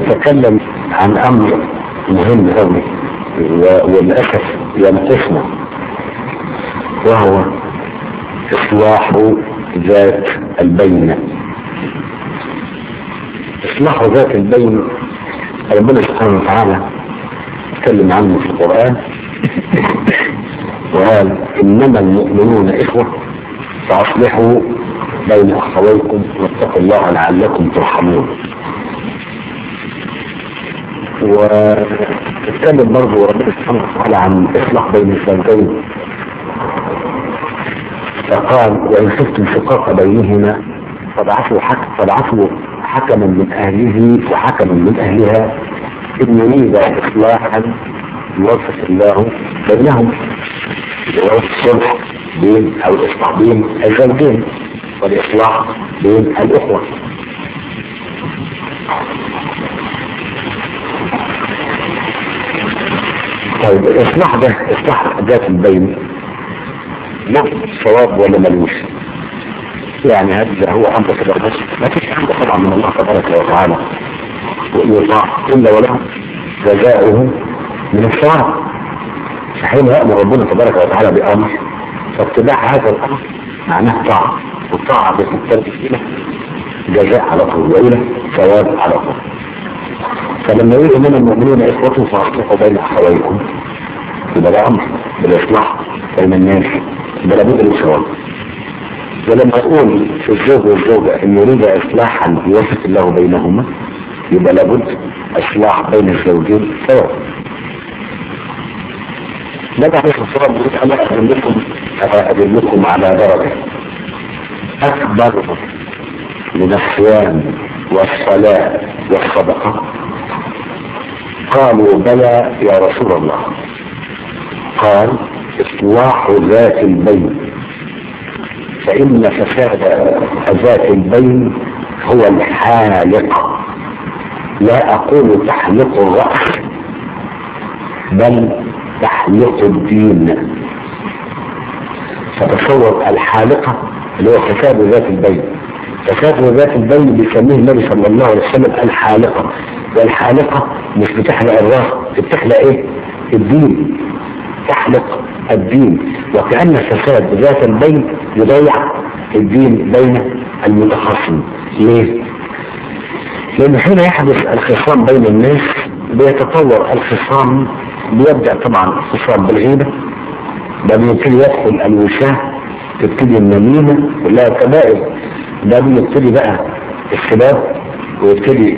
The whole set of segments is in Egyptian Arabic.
نتكلم عن امر مهم قوي وللاسف ينقصنا وهو اصلاح ذات البين اصلاح ذات البين ربنا سبحانه وتعالى اتكلم عنه في القرآن وقال انما المؤمنون اخوة فاصلحوا بين اخويكم واتقوا الله لعلكم ترحمون واتكلم برضه ربنا سبحانه وتعالى عن اصلاح بين الزوجين فقال وان خفتم شقاق بينهما فابعثوا حك فابعثوا حكما من اهله وحكما من اهلها ان يريد اصلاحا يوفق الله بينهم جواز الصلح بين او الاصلاح بين الزوجين والاصلاح بين الاخوه طيب الاصلاح ده اصلاح ذات البين له صواب ولا ملوش يعني هذا هو امر كده بس ما فيش امر طبعا من الله تبارك وتعالى ويطاع الا وله جزاؤه من الصواب فحين يامر ربنا تبارك وتعالى بامر فاتباع هذا الامر معناه طاعه والطاعه بتترجم الى جزاء على طول والى ثواب على طول فلما يقول انما المؤمنون اخوه فاصلحوا بين اخويكم يبقى ده امر بالاصلاح بين الناس يبقى لابد من ثواب ولما يقول في الزوج والزوجة ان يريد اصلاحا يوفق الله بينهما يبقى لابد اصلاح بين الزوجين سواء نبع عليه الصلاة والسلام انا ادلكم ادلكم على درجة اكبر من الصيام والصلاة والصدقة قالوا بلى يا رسول الله قال اصلاح ذات البين فإن فساد ذات البين هو الحالق لا أقول تحلق الرأس بل تحلق الدين فتصور الحالقة اللي هو فساد ذات البين فساد ذات البين بيسميه النبي صلى الله عليه وسلم الحالقة والحالقة مش بتحلق الراس بتحلق ايه الدين تحلق الدين وكأن فساد ذات البين يضيع الدين بين المتخاصم ليه؟ لأن حين يحدث الخصام بين الناس بيتطور الخصام بيبدأ طبعا الخصام بالغيبة ده بيبتدي يدخل الوشاة تبتدي النميمة كلها كبائر ده بيبتدي بقى السباب ويبتدي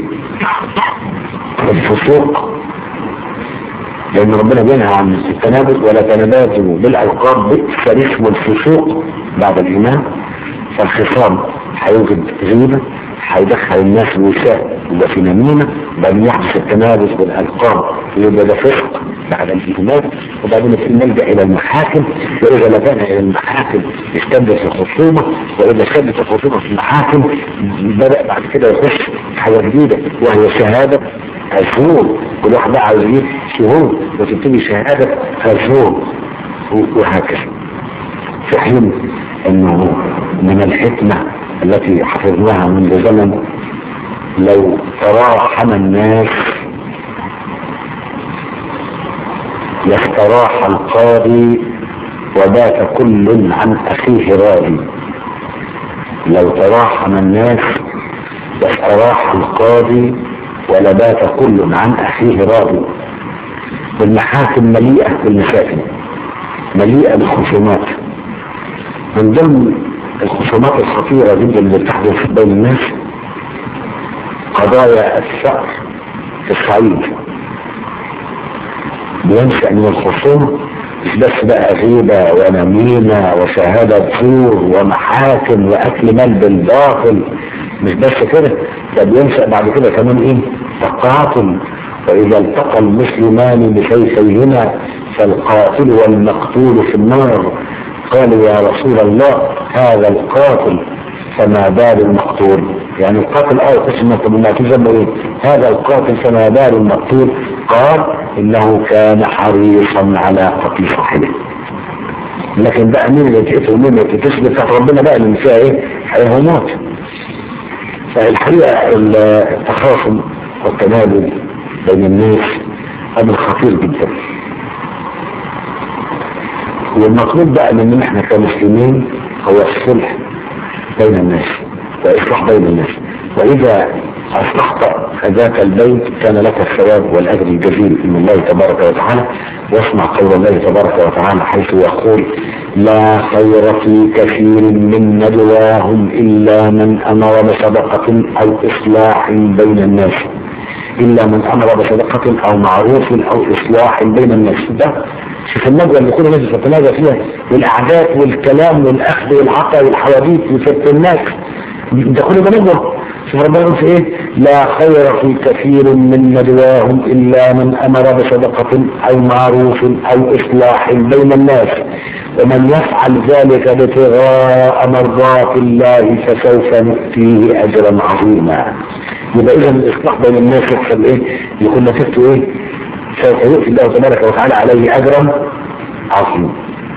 الفسوق لأن ربنا بينهى عن التنابز ولا تنابزوا بالألقاب بئس اسم الفسوق بعد الإيمان فالخصام هيوجد غيبة هيدخل الناس وساء يبقى في نميمة بعدين يحدث التنابز بالألقاب يبقى ده فسق بعد الإيمان وبعدين في نلجأ إلى المحاكم وإذا لجأنا إلى المحاكم يستبدل الخصومة وإذا اشتدت الخصومة في المحاكم بدأ بعد كده يخش حاجة جديدة وهي شهادة الشهور كل واحد بقى عاوز يجيب شهور وتبتدي شهادة الشهور وهكذا في حين انه من الحكمة التي حفظناها منذ زمن لو تراحم الناس لاستراح القاضي وبات كل عن اخيه راضي لو تراحم الناس لاستراح القاضي ولبات كل عن اخيه راضي والمحاكم مليئة بالمشاكل مليئة بالخصومات من ضمن الخصومات الخطيرة جدا اللي بتحدث بين الناس قضايا الثأر في الصعيد بينشأ من الخصوم مش بس بقى غيبة ونميمة وشهادة زور ومحاكم وأكل مال بالباطل مش بس كده ده بينشأ بعد كده كمان ايه تقاتل وإذا التقى المسلمان بسيفيهما فالقاتل والمقتول في النار قالوا يا رسول الله هذا القاتل فما بال المقتول يعني القاتل اه قسمة بما تسمى ايه هذا القاتل فما بال المقتول قال انه كان حريصا على قتل صاحبه لكن بقى مين اللي تقتل ومين اللي تتسلم بتاعت ربنا بقى اللي فيها ايه هيهموت فالحقيقة التخاصم والتنازل بين الناس امر خطير جدا والمطلوب بقى مننا احنا كمسلمين هو الصلح بين الناس واصلاح بين الناس واذا اصلحت ذاك البيت كان لك الثواب والاجر الجزيل من الله تبارك وتعالى واسمع قول الله تبارك وتعالى حيث يقول لا خير في كثير من نجواهم الا من امر بصدقه او اصلاح بين الناس الا من امر بصدقه او معروف او اصلاح بين الناس ده شوف النجوى اللي كل الناس تتناجى فيها والاعداد والكلام والاخذ والعطاء والحواديت وفت الناس ده كل ده نجوى شوف ربنا يقول في ايه لا خير في كثير من نجواهم الا من امر بصدقه او معروف او اصلاح بين الناس ومن يفعل ذلك ابتغاء مرضات الله فسوف نؤتيه اجرا عظيما يبقى اذا الاصلاح بين الناس يحصل ايه يكون نتيجته ايه سوف يؤتي الله تبارك وتعالى عليه اجرا عظيما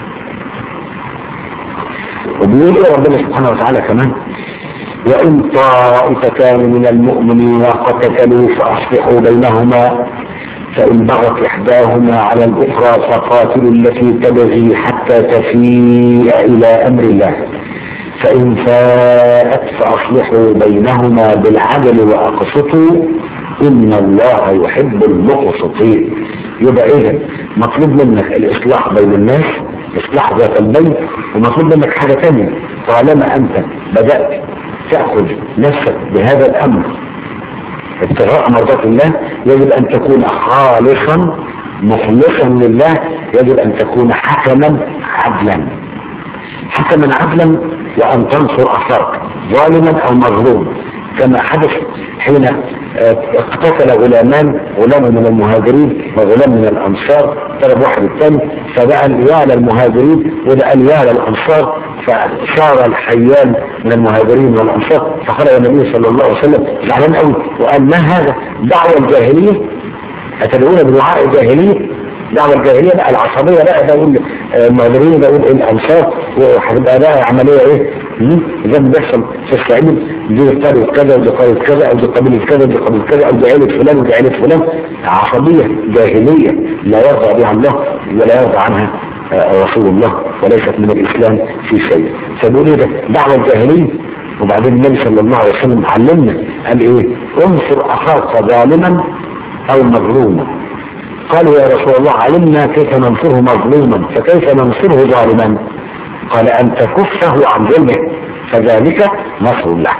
وبيقول ايه ربنا سبحانه وتعالى كمان وإن طائفتان من المؤمنين اقتتلوا فأصلحوا بينهما فإن بغت إحداهما على الأخرى فقاتلوا التي تبغي حتى تفيء إلى أمر الله فإن فاءت فأصلحوا بينهما بالعدل وأقسطوا إن الله يحب المقسطين يبقى إذا مطلوب منك الإصلاح بين الناس إصلاح ذات البين ومطلوب منك حاجة ثانية طالما أنت بدأت تأخذ نفسك بهذا الأمر ابتغاء مرضات الله يجب أن تكون خالصا مخلصا لله يجب أن تكون حكما عدلا حكما عدلا وأن تنصر أخاك ظالما أو مظلوم كما حدث حين اقتتل غلامان غلام من المهاجرين وغلام من الانصار ضرب واحد الثاني فبقى الياء المهاجرين وده الياء الانصار فصار الحيان من المهاجرين والانصار فخرج النبي صلى الله عليه وسلم زعلان قوي وقال ما هذا دعوه الجاهليه اتدعون بدعاء الجاهليه دعوة الجاهلية بقى العصبية بقى ده يقول المهاجرين ده يقول الأنصار وهتبقى بقى عملية إيه؟ زي ما بيحصل في الصعيد دي قرية كذا ودي قرية كذا أو دي قبيلة كذا ودي قبيلة كذا أو دي عيلة فلان ودي عيلة فلان عصبية جاهلية لا يرضى بها الله ولا يرضى عنها رسول الله وليست من الإسلام في شيء فبيقول إيه ده دعوة الجاهلية وبعدين النبي صلى الله عليه وسلم علمنا قال إيه؟ انصر أخاك ظالما أو مظلوما قالوا يا رسول الله علمنا كيف ننصره مظلوما فكيف ننصره ظالما قال ان تكفه عن ظلمه فذلك نصر الله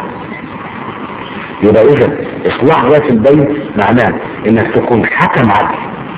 يبقى اذا اصلاح ذات البين معناه انك تكون حكم عدل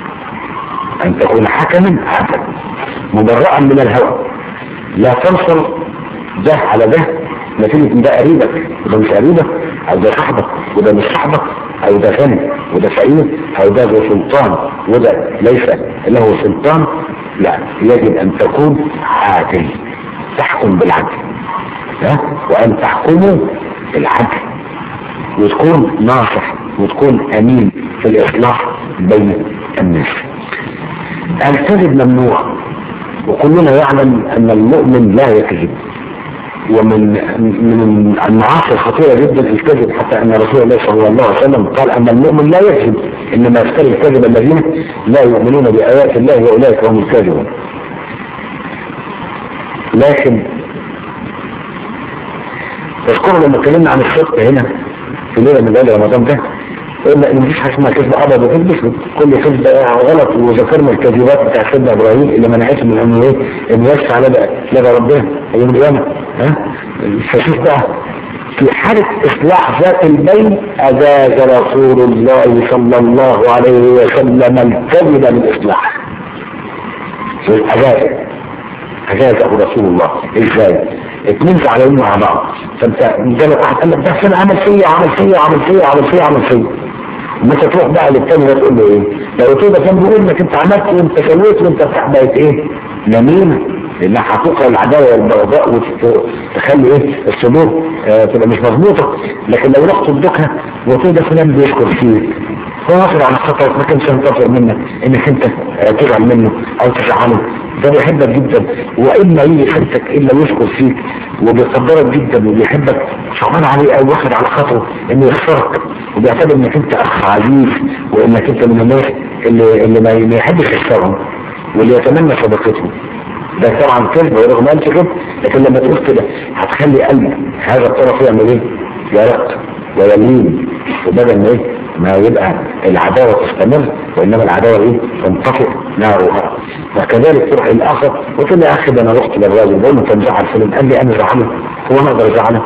ان تكون حكما عدلا مبرئا من الهوى لا تنصر ده على ده نتيجة ده قريبك وده مش قريبك او ده صاحبك وده مش صاحبك او ده غني وده فقير او ده ذو سلطان وده ليس له سلطان لا يجب ان تكون عادل تحكم بالعدل ها وان تحكموا بالعدل وتكون ناصح وتكون امين في الاصلاح بين الناس الكذب ممنوع وكلنا يعلم ان المؤمن لا يكذب ومن من المعاصي الخطيرة جدا الكذب حتى ان رسول الله صلى الله عليه وسلم قال ان المؤمن لا يكذب انما يفتري الكذب الذين لا يؤمنون بآيات الله واولئك هم الكاذبون لكن تذكروا لما اتكلمنا عن الصدق هنا في ليلة من ليالي رمضان ده قلنا ان مفيش حاجه اسمها كذب ابيض وكذب اسود كل كذب غلط وذكرنا الكذبات بتاع سيدنا ابراهيم اللي منعته من انه ايه انه يشفع لدى لدى ربنا يوم القيامه ها فشوف بقى في حالة إصلاح ذات البين أجاز رسول الله صلى الله عليه وسلم الكذب للإصلاح أجاز أجازه رسول الله إزاي؟ اتنين زعلانين مع بعض فانت جالك واحد قال لك ده عشان عمل فيا عمل فيا عمل فيا عمل فيا عمل فيا ما انت تروح بقى للتاني ده تقول له ايه؟ لو تقول ده كان بيقول انك انت عملت وانت سويت وانت بتاع بقت ايه؟ نميمه لان هتوقع العداوه والبغضاء وتخلي ايه الصدور آه تبقى مش مظبوطه لكن لو رحت تدقها وتقول ده فلان بيشكر فيك هو واخد على خطرك ما كانش ينتظر منك انك انت آه تزعل منه او تزعله ده بيحبك جدا واما يجي يحبك الا يشكر فيك وبيقدرك جدا وبيحبك صعبان عليه او واخد على خاطره انه يخسرك وبيعتبر انك انت اخ عزيز وانك انت من الناس اللي اللي ما ما يحبش يخسرهم واللي يتمنى صداقتهم ده طبعا كذب ورغم انت كده لكن لما تقول كده هتخلي قلب هذا الطرف يعمل ايه؟ يرق ويمين وبدل ما ايه؟ ما يبقى العداوة تستمر وإنما العداوة إيه؟ تنطفئ نارها وكذلك تروح الآخر وتقول لي يا أخي ده أنا رحت للراجل بقول له أنت مزعل فلان قال لي أنا زعلان هو أنا أقدر أزعله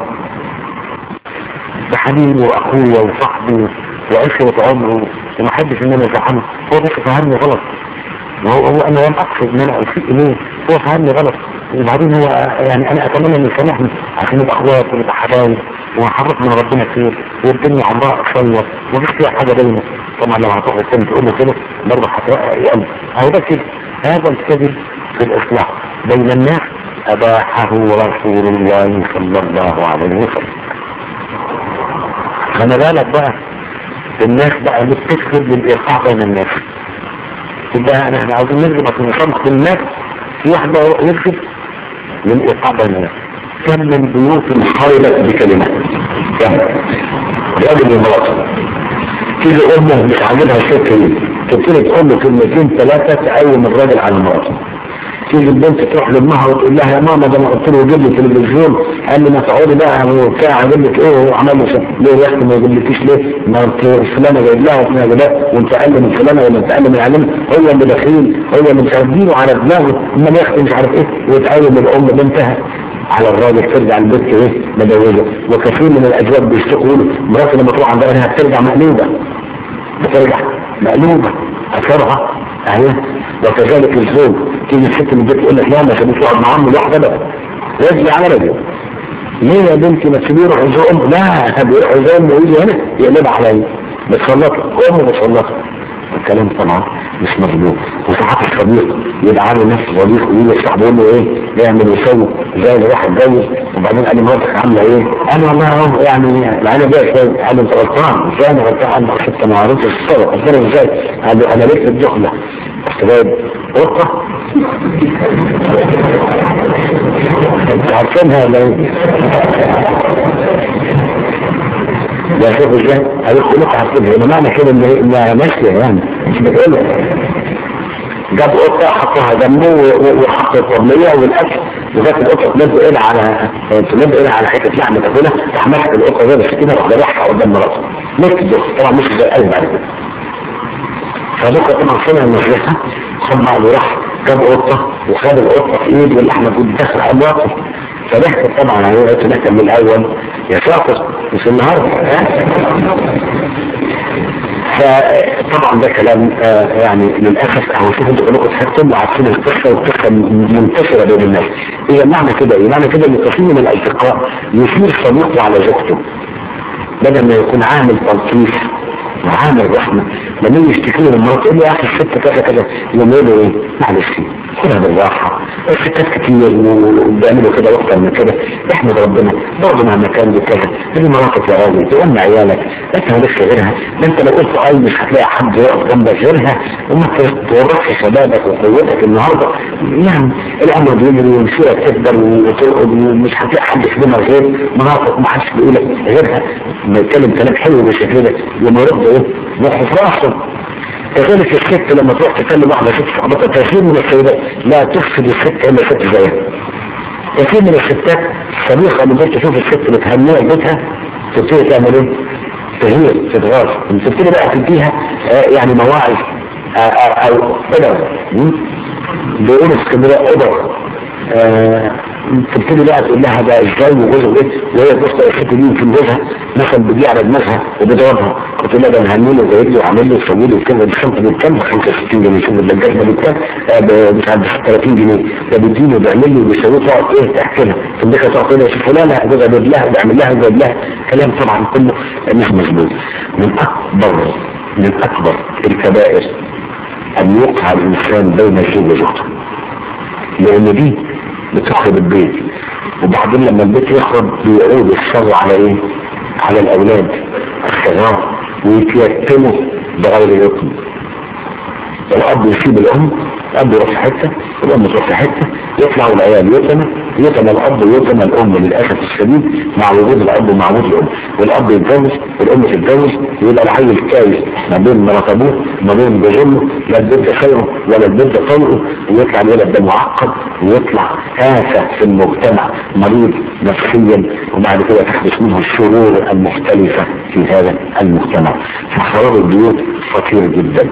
ده حبيبي وأخويا وصاحبي وعشرة عمره وما أحبش إن أنا أزعله هو بس فهمني غلط وهو هو أنا لم أقصد إن أنا أسيء إليه هو فهمني غلط وبعدين هو يعني أنا أتمنى إنه يسامحني عشان نبقى أخوات ونبقى حبايب وهنحرك من ربنا كتير والدنيا عمرها قصير ومفيش فيها حاجة بيننا طبعا لو هتروح السنة تقول له كده برضه هترقق يقلب اهو ده كده هذا الكذب في الإصلاح بين الناس أباحه رسول الله صلى الله عليه وسلم خلي بالك بقى الناس بقى اللي بتكذب للإيقاع بين الناس يبقى احنا عاوزين نكذب عشان نصمح الناس في واحدة يكذب للإيقاع بين الناس كم من بيوت خالت بكلمات كم راجل ومراته تيجي امه مش عاجبها الست دي تبتدي تقول له كلمتين ثلاثه تقوم الراجل على مراته تيجي البنت تروح لامها وتقول لها يا ماما ده انا قلت له جيب لي تلفزيون قال لي ما تقعدي بقى وبتاع اجيب لك ايه وعمل له ليه يا اختي ما يجيبلكيش ليه؟ ما انت فلانه جايب لها وفلانه جايب لها وانت اقل من فلانه ولا انت اقل من علم هو اللي داخلين هو اللي مش عارفينه على دماغه امال يا اختي مش عارف ايه وتقوم الام بنتها على الراجل ترجع البيت ايه مدوجه وكثير من الازواج بيشتكوا له مراتي لما تروح عندها انها بترجع مقلوبه بترجع مقلوبه اثرها اهي وكذلك الزوج تيجي الست من البيت تقول لك لا ما تبيش تقعد مع عمه لوحده بقى رجلي على رجله ليه يا بنتي ما تسيبيه يروح يزور امه لا بيروح يزور امه ويجي هنا يقلبها عليا بتسلطها امه بتسلطها الكلام طبعا مش مظبوط وساعات الصديق يبقى عامل نفسه صديق ويجي صاحبه يقول له ايه يعمل ويسوي زي اللي راح اتجوز وبعدين قال لي مراتك عامله ايه؟ قال والله اهو يعني العيله جايه شويه قال له انت غلطان ازاي انا غلطان قال له انت ما عرفتش الصدق قلت له ازاي؟ قال له انا لسه الدخله رحت جايب قطه انت عارفينها ولا ايه؟ ده شوف ازاي قالت لك عارفينها يبقى معنى كده ان انها ماشيه يعني مش بتقول جاب قطه حطها جنبه وحط الطرميه والاكل وجات القطه تمد ايدها على تمد ايدها على حته لحمه تاكلها راح ماسك القطه زي بالسكينه راح ذبحها قدام مراته مسك الدخل طبعا مش زي القلب بعد كده فبكره طبعا سمع النصيحه خد بعضه راح جاب قطه وخد القطه في ايده واللحمه كنت داخل امواته فضحكت طبعا عليه قلت لك من الاول يا شاطر مش النهارده فطبعا ده كلام آه يعني للاسف اهو شوف انتوا كلكم تحكموا عارفين القصه والقصه منتشره بين الناس ايه معنى كده ايه معنى كده ان كثير من الاصدقاء يثير صديقه على زوجته بدل ما يكون عامل تلطيف وعامل رحمه لما يجي يشتكي له المرأة تقول له يا اخي الست كذا كذا يقوم يقول له ايه معلش خدها بالراحه الستات كتير وبيعملوا كده واكتر من كده احمد ربنا برضه مهما كان بكذا دي مراتك يا راجل تقوم عيالك انت مالكش غيرها ده انت لو قلت اي مش هتلاقي حد يقف جنبك غيرها وما تورطش شبابك وقوتك النهارده يعني الامر بيجري والمسيره تكبر وترقد ومش هتلاقي حد يخدمها غير مراتك ما حدش بيقول لك غيرها لما يتكلم كلام حلو بالشكل ده يقوم يرد ايه؟ يروح راسه كذلك الست لما تروح تكلم واحدة ست صاحبتها كثير من السيدات لا تفسد الست الا ست زيها كثير من الستات صديقة لما تشوف الست بتهنيها بيتها تبتدي تعمل ايه؟ تهير تتغاظ تبتدي بقى تديها آه يعني مواعظ آه آه او قدر بيقولوا في اسكندريه قدر تبتدي بقى تقول لها ده ازاي وجوزها ايه وهي تبص الست دي يمكن جوزها مثلا بيجي على دماغها وبيضربها قلت لها ده انا هنمي له وجايب له وعامل له وسوي له كذا بخمسه بكام ب 65 جنيه شوف الدجاج ده بكام مش عارف 30 جنيه ده بيديله وبيعمل له وبيسوي له تقعد ايه تحكي لها تملكها تقعد تقول لها شوف فلانه جوزها بيجيب لها وبيعمل لها وبيجيب لها كلام طبعا كله مش مظبوط من اكبر من اكبر الكبائر ان يوقع الانسان بين الزوج وزوجته لان دي بتخرب البيت وبعدين لما البيت يخرب بيعود الشر على ايه على الاولاد الصغار ويتيتموا بغير يتم الاب يسيب الام الاب يروح في حته والام تروح في حته يطلعوا العيال يتم يتم الاب ويتم الام للاسف الشديد مع وجود الاب ومع وجود الام والاب يتجوز والام تتجوز يبقى العيل كايس ما بين مرات ابوه ما بين بظلمه لا البنت خيره ولا البنت طلقه ويطلع الولد ده معقد ويطلع آفة في المجتمع مريض نفسيا وبعد كده تحدث منه الشرور المختلفة في هذا المجتمع فخراب البيوت خطير جدا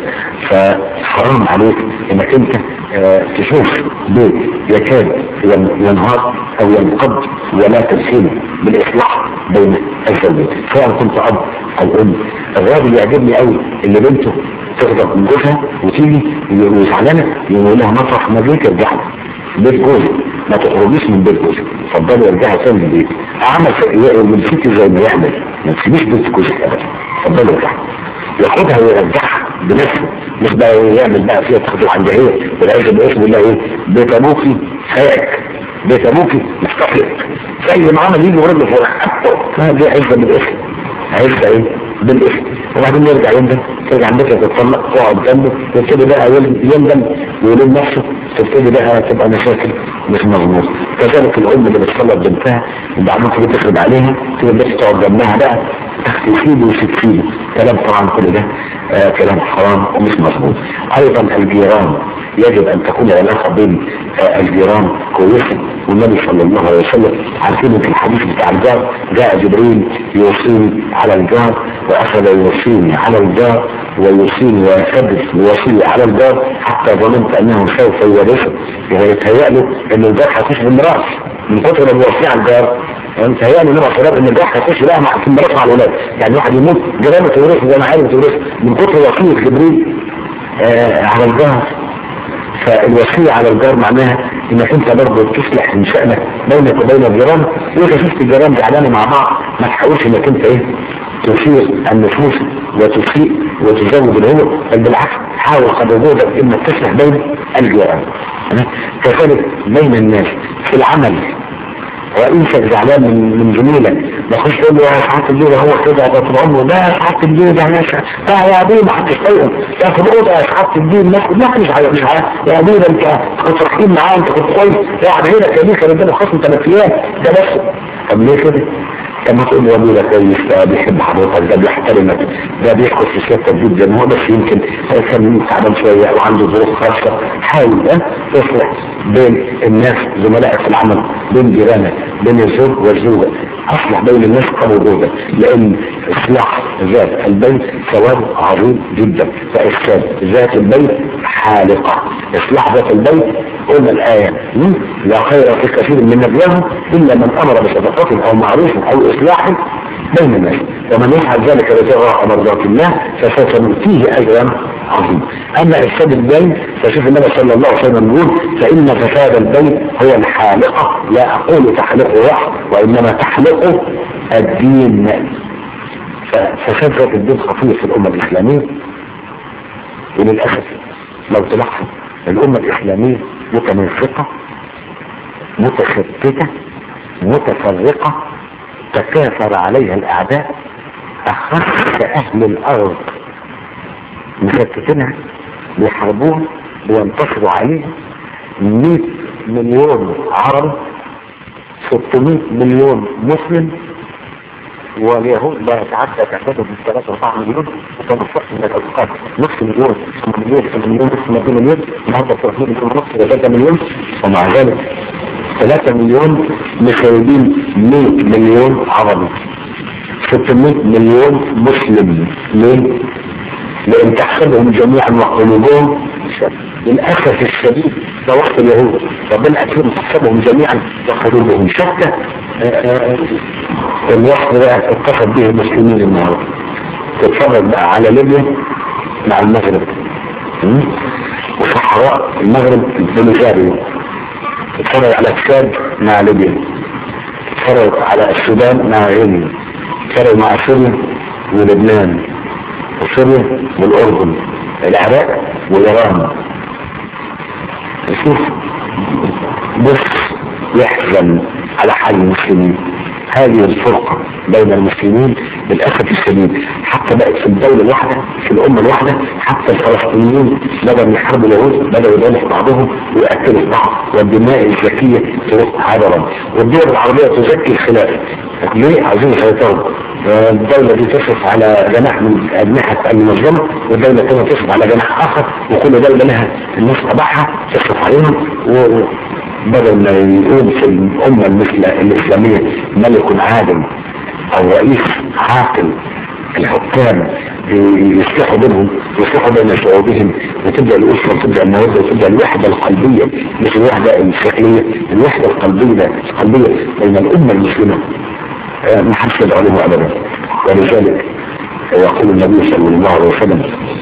فحرام عليك انك انت اه تشوف بيت يكاد ينهار او ينقض ولا تسهيل بالاصلاح بين الزوجين سواء كنت اب او ام الراجل يعجبني قوي اللي بنته تغضب من جوزها وتيجي وزعلانه يقول لها مطرح ما جيت ارجع بيت جوزك ما تخرجيش من بيت جوزك اتفضلي ارجعي تاني البيت عمل من فيكي زي ما يعمل ما تسيبيش بيت جوزك ابدا اتفضلي ارجعي ياخدها ويرجعها بنفسه مش بقى يعمل بقى فيها تاخده عند ايه والعياذ باسم الله ايه بيت ابوكي فاك بيت ابوكي مستقلق زي ما عمل يجي ورجله فوق ما دي عزه بالاسم عزه ايه بالاسم وبعدين يرجع يندم ترجع عندك تتطلق تقعد جنبه تبتدي بقى يندم ويلوم نفسه تبتدي بقى تبقى مشاكل مش مظبوط كذلك الام اللي بتصلي بنتها وبعدين تيجي تخرب عليها تيجي بس تقعد جنبها بقى تخفيله وتكفيله كلام طبعا كل ده آه كلام حرام ومش مظبوط ايضا الجيران يجب ان تكون العلاقه بين آه الجيران كويسه والنبي صلى الله عليه وسلم عارفين في الحديث بتاع الجار جاء جبريل يوصيني على الجار واخذ يوصيني على الجار ويوصيني ويثبت ويوصيني على الجار حتى ظننت انه سوف يورثه يتهيأ له ان الجار هيخش بالميراث من كتر ما بيوصي على الجار متهيألي ان الشباب ان الجار هيخش بقى مع في الميراث مع الولاد يعني واحد يموت جيرانه تورثه زي ما عارف تورثه من كتر وصيه جبريل آه على الجار فالوصية على الجار معناها انك انت برضه تصلح من شأنك بينك وبين الجيران واذا شفت الجيران زعلانة مع بعض ما تحاولش انك انت ايه تثير النفوس وتسيء وتزود الهوى بل بالعكس حاول قدر وجودك انك تصلح بين الجيران كذلك بين الناس في العمل رئيسك زعلان من من زميلك بخش تقول له يا سعاده الجيزه هو كده ده طول عمره ده يا سعاده الجيزه يا باشا ده يا ابوي ما حدش طايقه ده في الاوضه يا سعاده الجيزه الناس كلها مش عارف مش عارف يا ابوي ده انت كنت رايحين معاه انت كنت كويس قاعد هنا كان كان اداله خصم ثلاث ايام ده بس طب ليه كده؟ كما تقول يا ابوي ده كويس ده بيحب حضرتك ده بيحترمك ده بيحكي في سيادتك جدا هو بس يمكن كان تعبان شويه او عنده ظروف خاصه حاول اه تصلح بين الناس زملائك في العمل بين جيرانك بين الزوج والزوجه اصلح بين الناس كوجودك لان اصلاح ذات البيت ثواب عظيم جدا فافساد ذات البيت حالقه اصلاح ذات البيت قلنا الايه لا خير في كثير من نبيهم الا من امر بصدقه او معروف او اصلاح بين الناس ومن يفعل ذلك ابتغاء مرضات الله فسوف نؤتيه اجرا عظيما اما افساد البيت فشوف النبي صلى الله عليه وسلم يقول فان فساد البيت هو الحالقه لا اقول تحلقه واحد وانما تحلقه الدين ففساد ذات الدين خطير في الامه الاسلاميه وللاسف لو تلاحظ الامه الاسلاميه متمزقه متشتته متفرقه تكاثر عليها الاعداء اخص اهل الارض مشتتينها بيحاربوها وينتصروا عليها 100 مليون عربي 600 مليون مسلم واليهود لا يتعدى تعدادهم من 3 4 مليون وكانوا فرق من الاوقات نصف مليون نصف مليون نصف مليون نصف مليون النهارده 3 مليون ونص 3 مليون ومع ذلك 3 مليون مخيبين 100 مليون عربي 600 مليون مسلم ليه؟ لان تحسبهم جميعا وقلوبهم للاسف الشديد ده وقت اليهود ربنا اكرم تحسبهم جميعا وقلوبهم شتى الوقت ده اتصل به المسلمين النهارده تتفرج بقى على ليبيا مع المغرب وصحراء المغرب البلغاري تتفرج على تشاد مع ليبيا تتفرج على السودان مع غينيا تتفرج مع سوريا ولبنان وسوريا والاردن العراق وايران شوف بص يحزن على حال المسلمين هذه الفرقة بين المسلمين للأسف الشديد حتى بقت في الدولة الواحدة في الأمة الواحدة حتى الفلسطينيين بدأوا يحاربوا اليهود بدأوا يدانوا بعضهم ويقتلوا في بعض والدماء الزكية تروح عبرا والدول العربية تزكي الخلاف ليه عايزين يسيطروا الدولة دي تصرف على جناح من أجنحة المنظمة والدولة الثانية تصرف على جناح آخر وكل دولة لها الناس تبعها تصرف عليهم وبدل ما يقوم في الأمة المثل الإسلامية ملك عادل أو رئيس عاقل الحكام يصلحوا بينهم يصلحوا بين شعوبهم وتبدا الاسره وتبدا الموده وتبدا الوحده القلبيه مش الوحده الشكليه الوحده القلبيه القلبيه بين الامه المسلمه ما حدش يدعو له ابدا ولذلك يقول النبي صلى الله عليه وسلم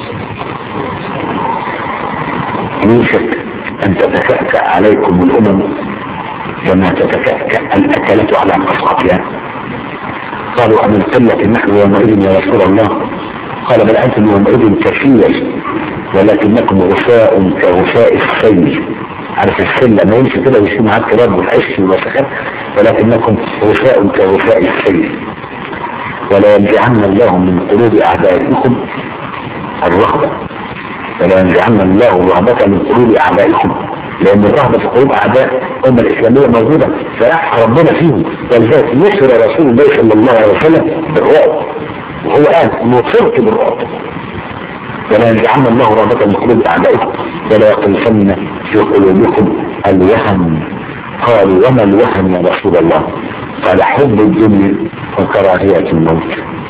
يوشك ان تتكأكأ عليكم الامم كما تتكأكأ الاكلة على قصعتها قالوا أمن قلة نحن يومئذ يا رسول الله قال بل أنتم يومئذ كثير ولكنكم غفاء كغفاء السيل عارف السيل لما يمشي كده ويشيل معاه التراب والعش والوسخات ولكنكم غفاء كغفاء السيل ولا ينزعن الله من قلوب أعدائكم الرغبة ولا ينزعن الله الرغبة من قلوب أعدائكم لأن الرهبة في قلوب أعداء الأمة الإسلامية موجودة فيحفى ربنا فيهم ولذلك نصر رسول الله صلى الله عليه وسلم بالرعب وهو قال نصرت بالرعب ولا ينزعن الله رهبة من قلوب أعدائكم ولا يقذفن في قلوبكم الوهن قالوا وما الوهن يا رسول الله قال حب الدنيا وكراهية الموت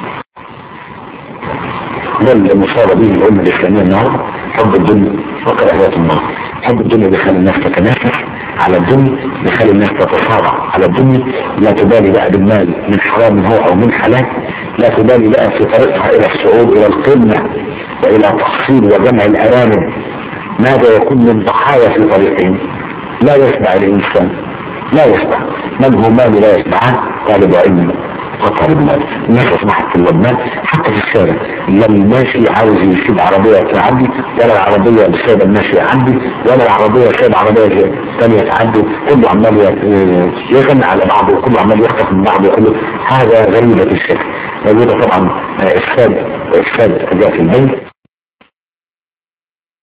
ده اللي مصاب به الأمة الإسلامية النهارده حب الدنيا وكراهية الموت حب الدنيا بيخلي الناس تتنافس على الدنيا بيخلي الناس تتصارع على الدنيا لا تبالي بقى بالمال من حرام هو او من حلال لا تبالي بقى في طريقها الى الصعود الى القمة والى تحصيل وجمع الارانب ماذا يكون من ضحايا في طريقهم لا يشبع الانسان لا يشبع من هو مال لا يشبعان طالب علم وطالب مال الناس اصبحت طلاب مال حتى في الشارع لا الماشي عاوز يسيب عربية تعدي ولا العربية السادة الماشي يعدي ولا العربية السادة عربية ثانية تعدي كله عمال يغنى على بعضه وكله عمال يخطف من بعضه يقول له هذا غريبة الشكل موجودة طبعا افساد افساد اداء في البيت